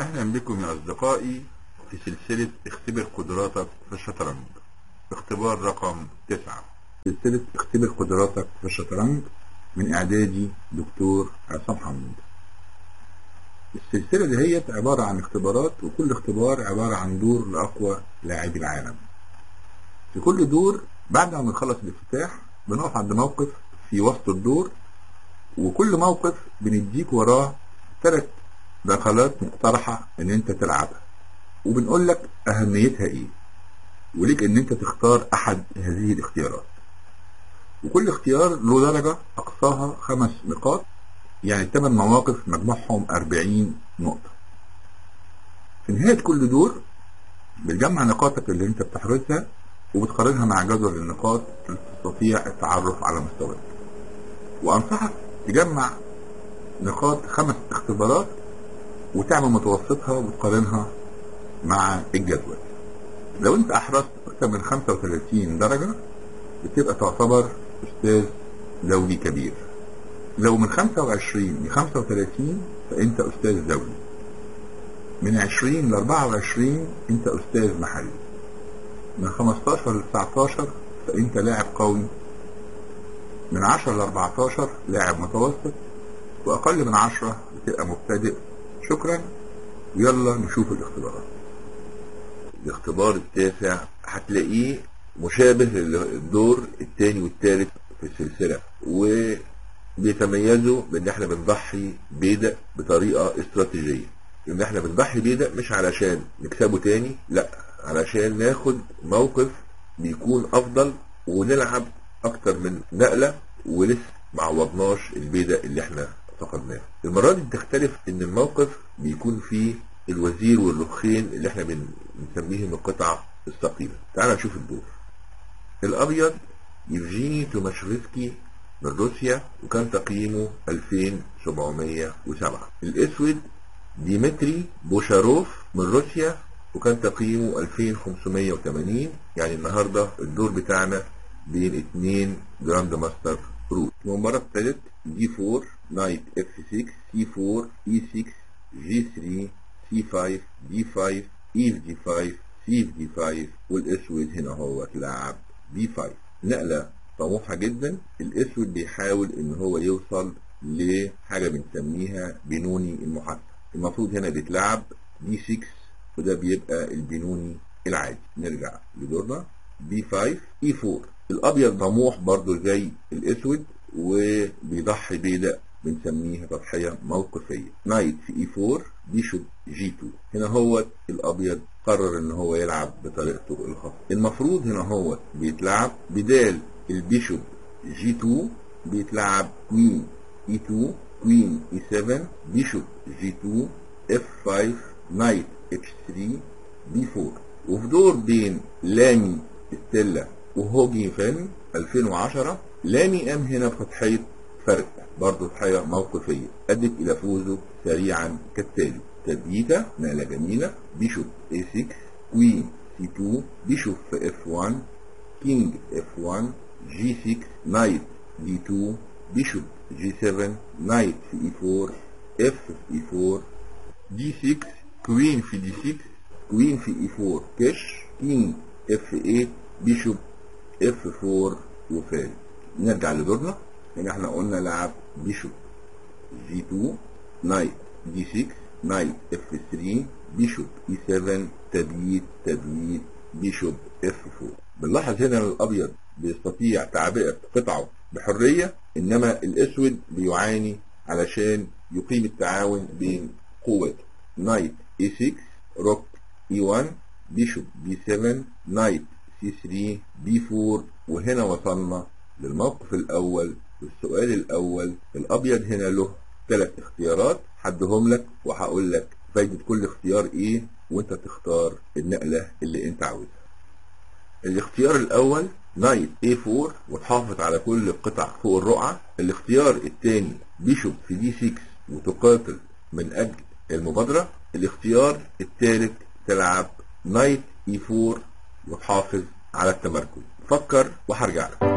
أهلا بكم يا أصدقائي في سلسلة اختبر قدراتك في الشطرنج اختبار رقم تسعة سلسلة اختبر قدراتك في الشطرنج من إعدادي دكتور عصام حمود السلسلة دي هي عبارة عن اختبارات وكل اختبار عبارة عن دور لأقوى لاعبي العالم في كل دور بعد ما نخلص الافتتاح بنقف عند موقف في وسط الدور وكل موقف بنديك وراه ثلاث دخلات مقترحة ان انت تلعبها وبنقول لك اهميتها ايه وليك ان انت تختار احد هذه الاختيارات وكل اختيار له درجة اقصاها خمس نقاط يعني ثمان مواقف مجموعهم 40 نقطة في نهاية كل دور بتجمع نقاطك اللي انت بتحرزها وبتقارنها مع جدول النقاط اللي تستطيع التعرف على مستواك وانصحك تجمع نقاط خمس اختبارات وتعمل متوسطها وتقارنها مع الجدول لو انت احرزت اكثر من 35 درجة بتبقى تعتبر استاذ دولي كبير لو من 25 ل 35 فانت استاذ دولي من 20 ل 24 انت استاذ محلي من 15 ل 19 فانت لاعب قوي من 10 ل 14 لاعب متوسط واقل من 10 بتبقى مبتدئ شكرا يلا نشوف الاختبارات الاختبار التاسع هتلاقيه مشابه للدور الثاني والثالث في السلسلة وبيتميزوا بان احنا بنضحي بيدق بطريقة استراتيجية ان احنا بنضحي بيدق مش علشان نكسبه تاني لا علشان ناخد موقف بيكون افضل ونلعب اكتر من نقلة ولسه ما عوضناش البيدق اللي احنا فقدناه المرة دي بتختلف ان الموقف بيكون فيه الوزير والرخين اللي احنا بنسميهم القطع الثقيلة تعال نشوف الدور الابيض يفجيني توماشوفسكي من روسيا وكان تقييمه 2707 الاسود ديمتري بوشاروف من روسيا وكان تقييمه 2580 يعني النهاردة الدور بتاعنا بين اتنين جراند ماستر روت المباراة ابتدت دي 4 نايت اف 6 سي 4 اي 6 جي 3 سي 5 دي 5 ايف دي 5 سيف دي 5 والاسود هنا هو لاعب بي 5 نقلة طموحة جدا الاسود بيحاول ان هو يوصل لحاجة بنسميها بنوني المحسن المفروض هنا بيتلعب دي 6 وده بيبقى البنوني العادي نرجع لدورنا بي 5 اي 4 الابيض طموح برضو زي الاسود وبيضحي بيدق بنسميها تضحية موقفية نايت في اي 4 بيشوب جي 2 هنا هو الابيض قرر ان هو يلعب بطريقته الخاصة المفروض هنا هو بيتلعب بدال البيشوب جي 2 بيتلعب كوين اي 2 كوين اي 7 بيشوب جي 2 اف 5 نايت اتش 3 بي 4 وفي دور بين لامي ستيلا وهوجي فين 2010 لامي قام هنا بتضحية فرق برضه تضحية موقفية أدت إلى فوزه سريعا كالتالي تبييتا نقلة جميلة بيشوب A6 كوين C2 بيشوب في F1 كينج F1 G6 نايت D2 بيشوب G7 نايت في E4 F في E4 D6 كوين في D6 كوين في E4 كش كينج F8 بيشوب F4 وفال نرجع لدورنا هنا احنا قلنا لعب بيشوب جي 2 نايت دي 6 نايت اف 3 بيشوب اي 7 تبييت تبييت بيشوب اف 4 بنلاحظ هنا الابيض بيستطيع تعبئة قطعه بحرية انما الاسود بيعاني علشان يقيم التعاون بين قوته نايت اي 6 روك اي 1 بيشوب بي 7 نايت سي 3 بي 4 وهنا وصلنا للموقف الاول والسؤال الاول الابيض هنا له ثلاث اختيارات حدهم لك وهقول لك فايدة كل اختيار ايه وانت تختار النقلة اللي انت عاوزها الاختيار الاول نايت A4 وتحافظ على كل القطع فوق الرقعة الاختيار الثاني بيشوب في دي 6 وتقاتل من اجل المبادرة الاختيار الثالث تلعب نايت E4 وتحافظ على التمركز فكر وهرجع لك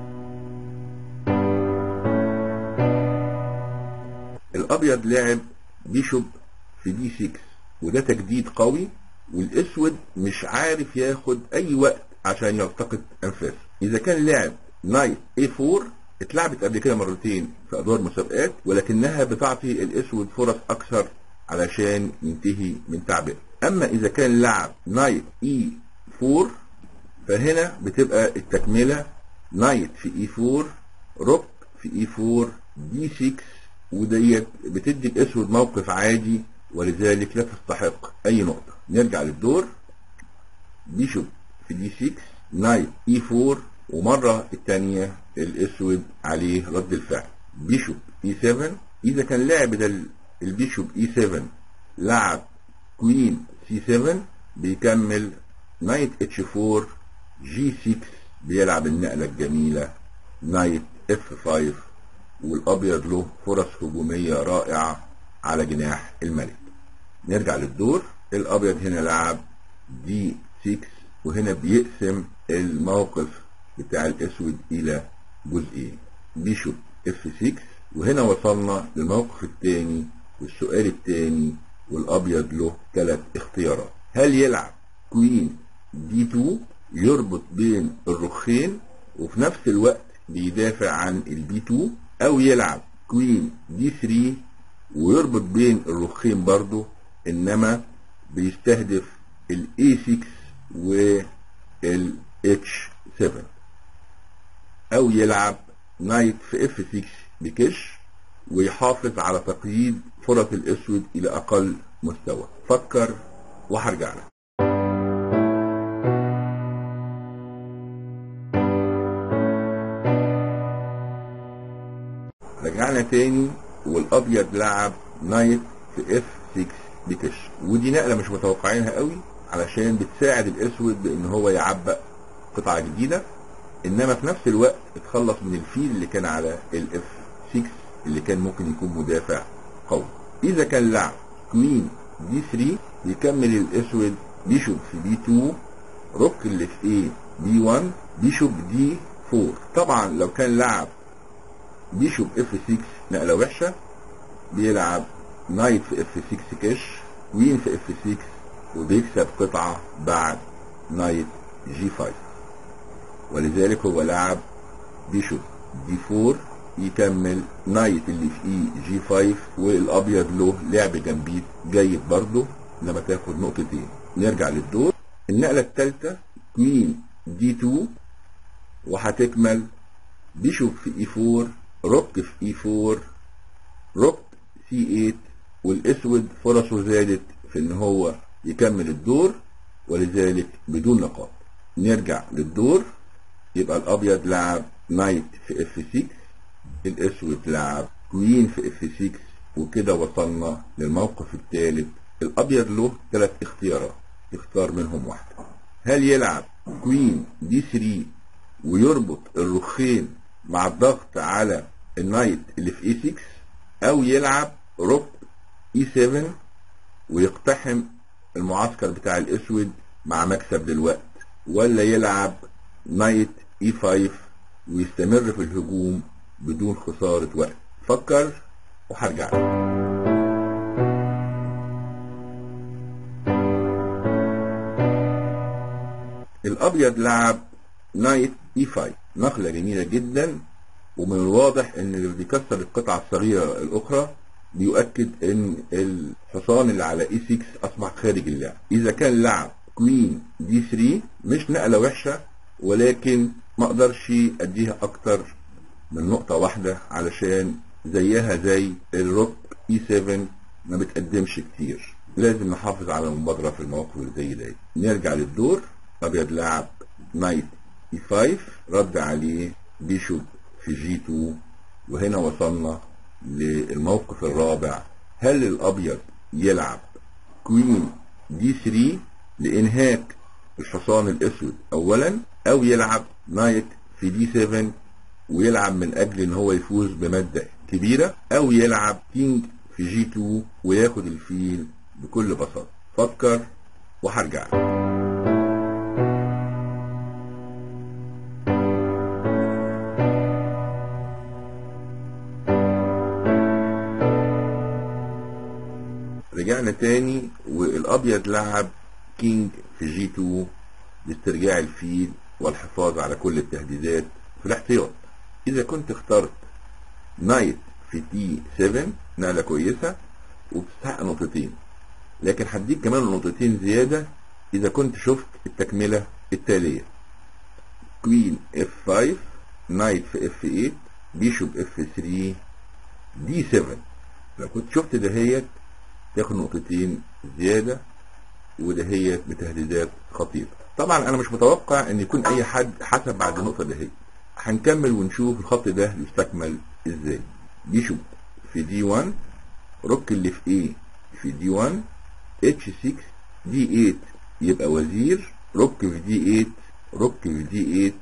الابيض لعب بيشوب في دي 6 وده تجديد قوي والاسود مش عارف ياخد اي وقت عشان يلتقط انفاسه اذا كان لعب نايت اي 4 اتلعبت قبل كده مرتين في ادوار مسابقات ولكنها بتعطي الاسود فرص اكثر علشان ينتهي من تعبئه اما اذا كان لعب نايت اي 4 فهنا بتبقى التكمله نايت في اي 4 روك في اي 4 دي 6 وديت بتدي الاسود موقف عادي ولذلك لا تستحق اي نقطه نرجع للدور بيشوب في دي 6 نايت اي 4 ومره الثانيه الاسود عليه رد الفعل بيشوب اي 7 اذا كان لاعب بدل البيشوب اي 7 لعب كوين سي 7 بيكمل نايت اتش 4 جي 6 بيلعب النقله الجميله نايت اف 5 والابيض له فرص هجوميه رائعه على جناح الملك نرجع للدور الابيض هنا لعب دي 6 وهنا بيقسم الموقف بتاع الاسود الى جزئين بيشوب اف 6 وهنا وصلنا للموقف الثاني والسؤال الثاني والابيض له ثلاث اختيارات هل يلعب كوين دي 2 يربط بين الرخين وفي نفس الوقت بيدافع عن البي 2 او يلعب كوين دي 3 ويربط بين الرخين برضه انما بيستهدف الاي 6 والاتش 7 او يلعب نايت في اف 6 بكش ويحافظ على تقييد فرص الاسود الى اقل مستوى فكر وهرجع لك رجعنا تاني والابيض لعب نايت في اف 6 بكش ودي نقله مش متوقعينها قوي علشان بتساعد الاسود بان هو يعبق قطعه جديده انما في نفس الوقت اتخلص من الفيل اللي كان على الاف 6 اللي كان ممكن يكون مدافع قوي اذا كان لعب كوين دي 3 يكمل الاسود بيشوب في بي 2 روك اللي في ايه بي 1 بيشوب دي 4 طبعا لو كان لعب بيشوب اف 6 نقله وحشه بيلعب نايت في اف 6 كاش كوين في اف 6 وبيكسب قطعه بعد نايت جي 5 ولذلك هو لعب بيشوب دي 4 يكمل نايت اللي في اي جي 5 والابيض له لعب جنبيه جيد برضه لما تاخد نقطتين نرجع للدور النقله الثالثه كوين دي 2 وهتكمل بيشوب في اي 4 روك في اي 4 روك سي 8 والاسود فرصه زادت في ان هو يكمل الدور ولذلك بدون نقاط نرجع للدور يبقى الابيض لعب نايت في اف 6 الاسود لعب كوين في اف 6 وكده وصلنا للموقف الثالث الابيض له ثلاث اختيارات يختار منهم واحده هل يلعب كوين دي 3 ويربط الرخين مع الضغط على النايت اللي في اي 6 او يلعب روك اي 7 ويقتحم المعسكر بتاع الاسود مع مكسب للوقت ولا يلعب نايت اي 5 ويستمر في الهجوم بدون خسارة وقت فكر وهرجع لك الابيض لعب نايت اي 5 نقله جميله جدا ومن الواضح ان اللي بيكسر القطعه الصغيره الاخرى بيؤكد ان الحصان اللي على اي 6 اصبح خارج اللعب اذا كان لعب كوين دي 3 مش نقله وحشه ولكن ما اقدرش اديها اكتر من نقطه واحده علشان زيها زي الروك اي 7 ما بتقدمش كتير لازم نحافظ على المبادره في المواقف اللي زي دي نرجع للدور ابيض لعب نايت اي 5 رد عليه بيشوب في جي 2 وهنا وصلنا للموقف الرابع هل الابيض يلعب كوين دي 3 لانهاك الحصان الاسود اولا او يلعب نايت في دي 7 ويلعب من اجل ان هو يفوز بمادة كبيرة او يلعب كينج في جي 2 وياخد الفيل بكل بساطة فكر وهرجع لك. رجعنا تاني والابيض لعب كينج في جي 2 لاسترجاع الفيل والحفاظ على كل التهديدات في الاحتياط اذا كنت اخترت نايت في تي 7 نقلة كويسة وبتستحق نقطتين لكن هديك كمان نقطتين زيادة اذا كنت شفت التكملة التالية كوين اف 5 نايت في اف 8 بيشوب اف 3 دي 7 لو كنت شفت دهيت تاخد نقطتين زيادة ودهيت بتهديدات خطيرة طبعا انا مش متوقع ان يكون اي حد حسب بعد النقطة دهيت هنكمل ونشوف الخط ده يستكمل ازاي بيشوب في دي 1 روك اللي في ايه في دي 1 اتش 6 دي 8 يبقى وزير روك في دي 8 روك في دي 8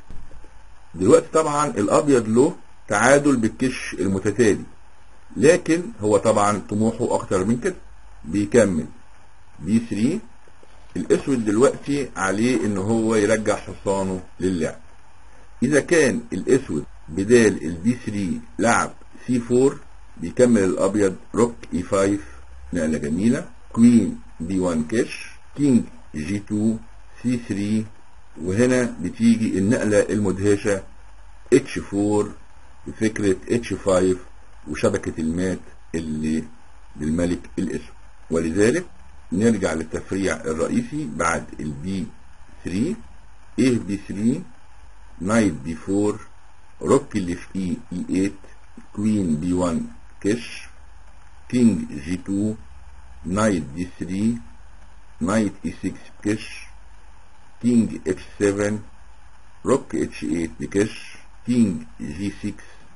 دلوقتي طبعا الابيض له تعادل بالكش المتتالي لكن هو طبعا طموحه اكتر من كده بيكمل بي 3 الاسود دلوقتي عليه ان هو يرجع حصانه للعب اذا كان الاسود بدال البي 3 لعب سي 4 بيكمل الابيض روك اي 5 نقله جميله كوين بي 1 كش كينج جي 2 سي 3 وهنا بتيجي النقله المدهشه اتش 4 بفكره اتش 5 وشبكه المات اللي للملك الاسود ولذلك نرجع للتفريع الرئيسي بعد البي 3 ايه بي 3 نايت بي 4 روك اللي في اي اي 8 كوين بي 1 كش كينج جي 2 نايت دي 3 نايت اي 6 كش كينج اتش 7 روك اتش 8 بكش كينج جي 6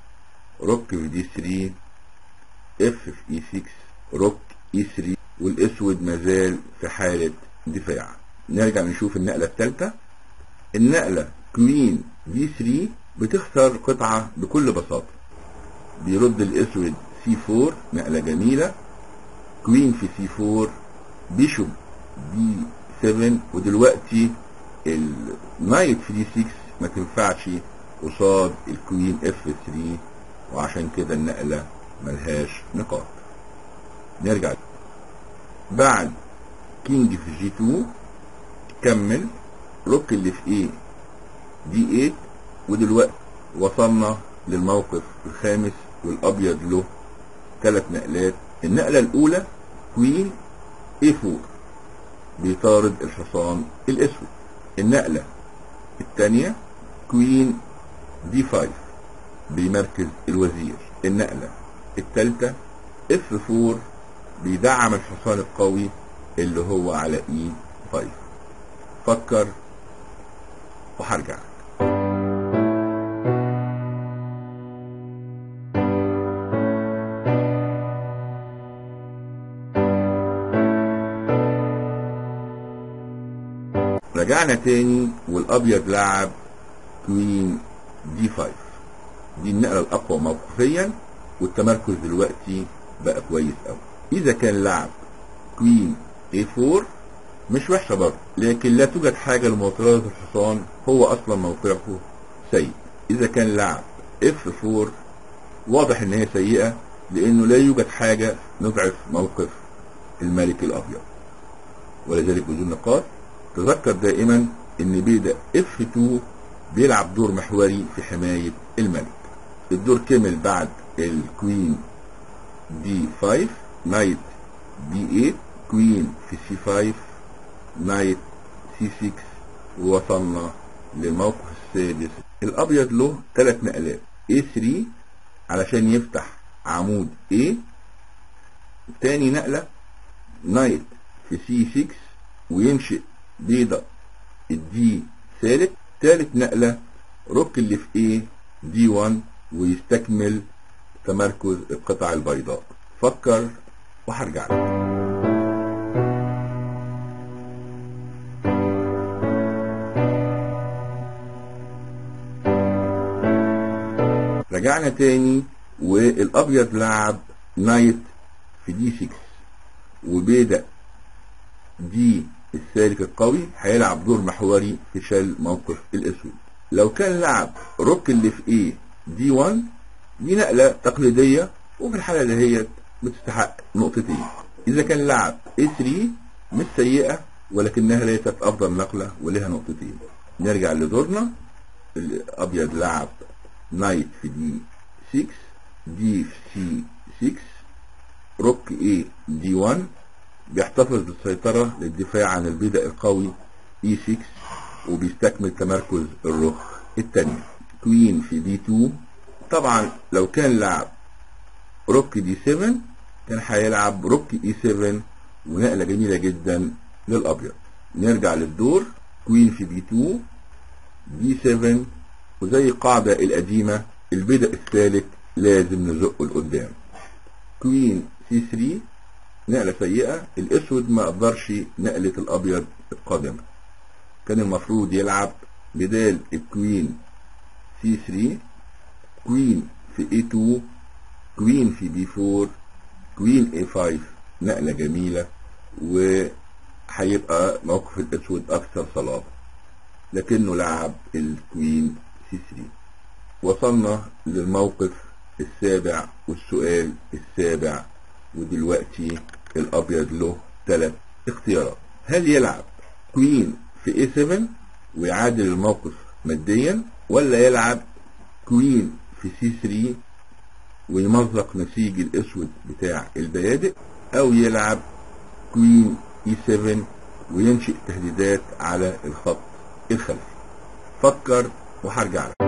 روك في دي 3 اف في اي 6 روك اي 3 والاسود مازال في حالة دفاع نرجع نشوف النقلة الثالثة النقلة كوين في 3 بتخسر قطعة بكل بساطة بيرد الاسود سي 4 نقلة جميلة كوين في سي 4 بيشوب دي 7 ودلوقتي النايت في دي 6 ما تنفعش قصاد الكوين اف 3 وعشان كده النقلة ملهاش نقاط نرجع بعد كينج في جي 2 كمل روك اللي في ايه دي 8 ودلوقتي وصلنا للموقف الخامس والابيض له ثلاث نقلات النقلة الاولى كوين اي 4 بيطارد الحصان الاسود النقلة الثانية كوين دي 5 بيمركز الوزير النقلة الثالثة اف 4 بيدعم الحصان القوي اللي هو على اي 5 فكر وهرجع رجعنا تاني والابيض لعب كوين دي 5 دي النقله الاقوى موقفيا والتمركز دلوقتي بقى كويس قوي اذا كان لعب كوين اي 4 مش وحشه برضه لكن لا توجد حاجه لمواصلات الحصان هو اصلا موقعه سيء اذا كان لعب اف 4 واضح ان هي سيئه لانه لا يوجد حاجه نضعف موقف الملك الابيض ولذلك بدون نقاط تذكر دائما ان بيدا اف 2 بيلعب دور محوري في حماية الملك الدور كمل بعد الكوين دي 5 نايت دي 8 كوين في سي 5 نايت سي 6 ووصلنا للموقف السادس الابيض له ثلاث نقلات A3 علشان يفتح عمود A تاني نقلة نايت في سي 6 وينشئ بيضة الدي ثالث ثالث نقلة روك اللي في ايه دي 1 ويستكمل تمركز القطع البيضاء فكر وهرجع لك رجعنا تاني والابيض لعب نايت في دي 6 وبيدا دي السالك القوي هيلعب دور محوري في شل موقف الاسود لو كان لعب روك اللي في ايه دي 1 دي نقلة تقليدية وفي الحالة دهيت بتستحق نقطتين إذا كان لعب A3 مش سيئة ولكنها ليست أفضل نقلة ولها نقطتين نرجع لدورنا الأبيض لعب نايت في دي 6 دي في سي 6 روك اي دي 1 بيحتفظ بالسيطرة للدفاع عن البيدق القوي اي 6 وبيستكمل تمركز الرخ التانية كوين في دي 2 طبعا لو كان لعب روك دي 7 كان هيلعب روك اي 7 ونقلة جميلة جدا للأبيض نرجع للدور كوين في بي 2 دي 7 وزي القاعدة القديمة البدء الثالث لازم نزقه لقدام كوين سي 3 نقلة سيئة الأسود ما قدرش نقلة الأبيض القادمة كان المفروض يلعب بدال الكوين سي 3 كوين في اي 2 كوين في بي 4 كوين اي 5 نقلة جميلة وهيبقى موقف الأسود أكثر صلابة لكنه لعب الكوين سي 3 وصلنا للموقف السابع والسؤال السابع ودلوقتي الأبيض له ثلاث اختيارات هل يلعب كوين في اي 7 ويعادل الموقف ماديا ولا يلعب كوين في سي 3 ويمزق نسيج الاسود بتاع البيادق او يلعب كوين اي 7 وينشئ تهديدات على الخط الخلفي فكر وهرجع لك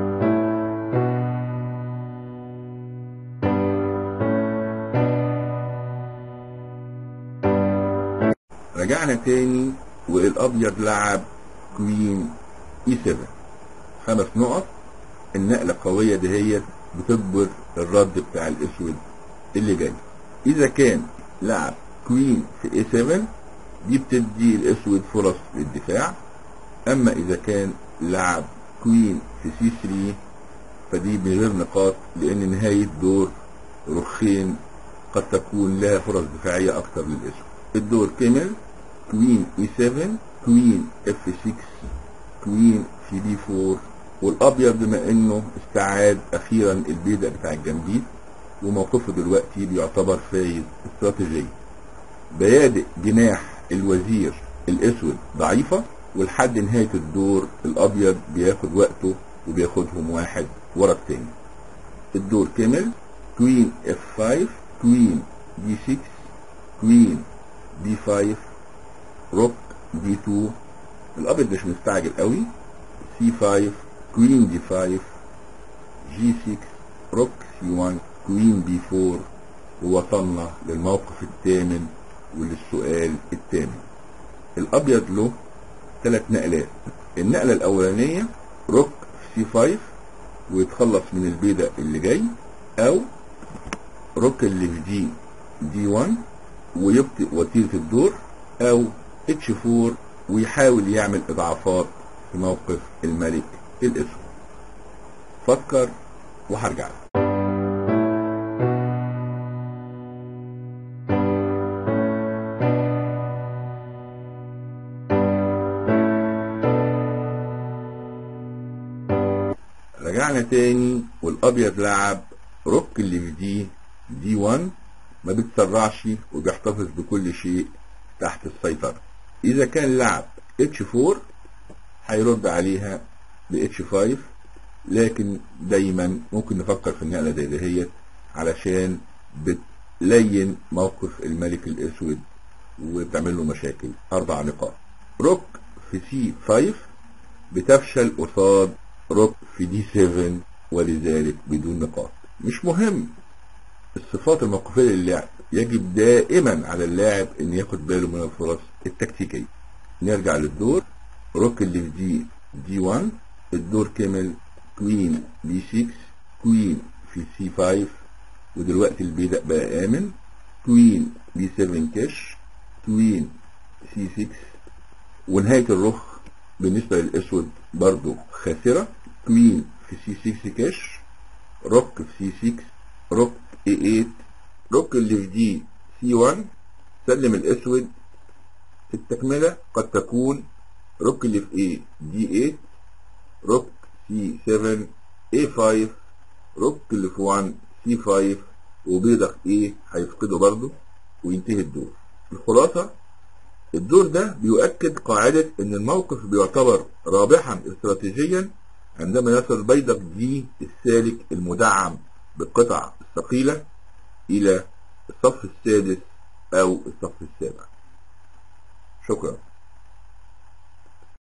رجعنا تاني والابيض لعب كوين اي 7 خمس نقط النقلة القوية دهيت بتجبر الرد بتاع الاسود اللي جاي اذا كان لعب كوين في اي 7 دي بتدي الاسود فرص للدفاع اما اذا كان لعب كوين في سي 3 فدي من غير نقاط لان نهاية دور رخين قد تكون لها فرص دفاعية اكتر للاسود الدور كمل كوين اي 7 كوين اف 6 كوين في بي 4 والابيض بما انه استعاد اخيرا البيدق بتاع الجنبيد وموقفه دلوقتي بيعتبر فايز استراتيجيا بيادق جناح الوزير الاسود ضعيفة ولحد نهاية الدور الابيض بياخد وقته وبياخدهم واحد ورا التاني الدور كمل كوين اف 5 كوين دي 6 كوين دي 5 روك دي 2 الابيض مش مستعجل قوي سي 5 كوين دي 5 جي 6 روك سي 1 كوين بي 4 ووصلنا للموقف الثامن وللسؤال الثامن الابيض له ثلاث نقلات النقلة الاولانية روك سي 5 ويتخلص من البيدق اللي جاي او روك اللي في دي دي 1 ويبطئ وتيرة الدور او اتش 4 ويحاول يعمل اضعافات في موقف الملك الاسود فكر وهرجع لك رجعنا تاني والابيض لعب روك اللي في دي دي 1 ما بيتسرعش وبيحتفظ بكل شيء تحت السيطرة اذا كان لعب اتش 4 هيرد عليها ب اتش 5 لكن دايما ممكن نفكر في النقلة دي دهيت علشان بتلين موقف الملك الاسود وبتعمل له مشاكل اربع نقاط روك في سي 5 بتفشل قصاد روك في دي 7 ولذلك بدون نقاط مش مهم الصفات الموقفية للعب يجب دائما على اللاعب ان ياخد باله من الفرص التكتيكية نرجع للدور روك اللي في دي دي 1 الدور كمل كوين بي 6 كوين في سي 5 ودلوقتي البيدق بقى امن كوين بي 7 كاش كوين سي 6 ونهاية الرخ بالنسبة للاسود برضو خاسرة كوين في سي 6 كاش روك في سي 6 روك اي 8 روك اللي في دي سي 1 سلم الاسود التكملة قد تكون روك اللي في اي دي 8 روك سي 7 اي 5 روك اللي في 1 سي 5 وبيضك ايه هيفقده برضه وينتهي الدور الخلاصة الدور ده بيؤكد قاعدة ان الموقف بيعتبر رابحا استراتيجيا عندما يصل البيدق دي السالك المدعم بالقطع الثقيلة الى الصف السادس او الصف السابع شكرا